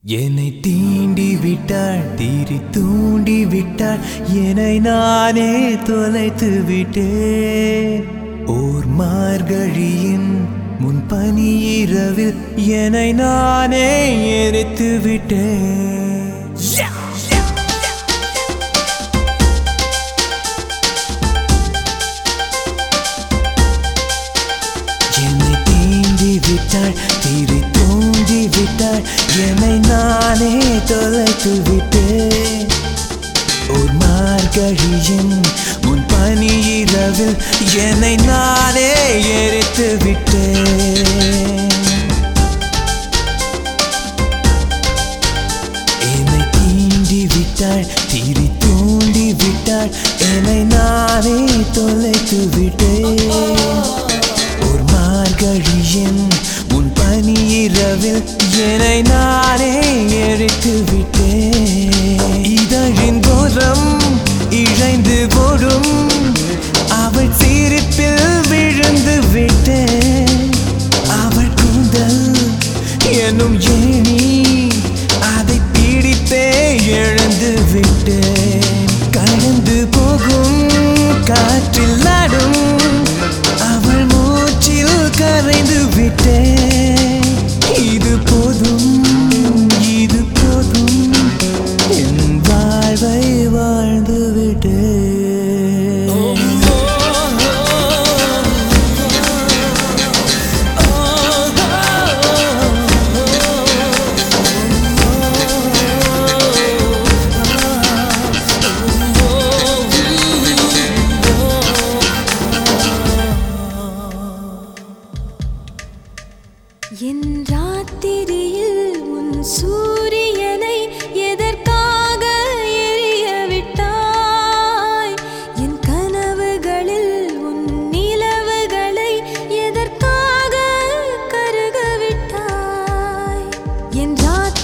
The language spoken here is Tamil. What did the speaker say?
என்னை தீண்டி விட்டாள் தீரி தூண்டி விட்டாள் என்னை நானே தொலைத்து விட்டேன் ஓர் மார்கழியின் முன் பனி இரவில் என்னை நானே எரித்து விட்டேன் என்னை தீண்டி விட்டாள் தீரி தூண்டி விட்டாள் என்னை நானே தொலைத்து விட்டேன் ஒரு மார்கழியின் முன் பனி இரவில் என்னை நானே எரித்து விட்டேன் என்னை தீண்டி விட்டாள் தீரி தூண்டி விட்டாள் என்னை நானே தொலைத்து விட்டேன் ஒரு மார்கழியின் உன் பனி இரவில் என்னை நானே எரித்து விட்டேன் இதழின் கோரம் இழைந்து போடும் அவள் சிரிப்பில் விழுந்து விட்டேன் அவள் கூந்தல் எனும் ஏணி அதை பிடித்தே எழுந்து விட்டேன் கடந்து போகும் காற்றில் ஆடும் அவள் மூச்சில் கரைந்து விட்டேன் இது போதும் இது போதும் என் வாழ்வை வாழ்ந்து விட்டேன் என் ராத்திரியில் உன் சூரியனை எதற்காக எரிய விட்டாய் என் கனவுகளில் உன் நிலவுகளை எதற்காக கருக விட்டாய் என் ராத்திரியில்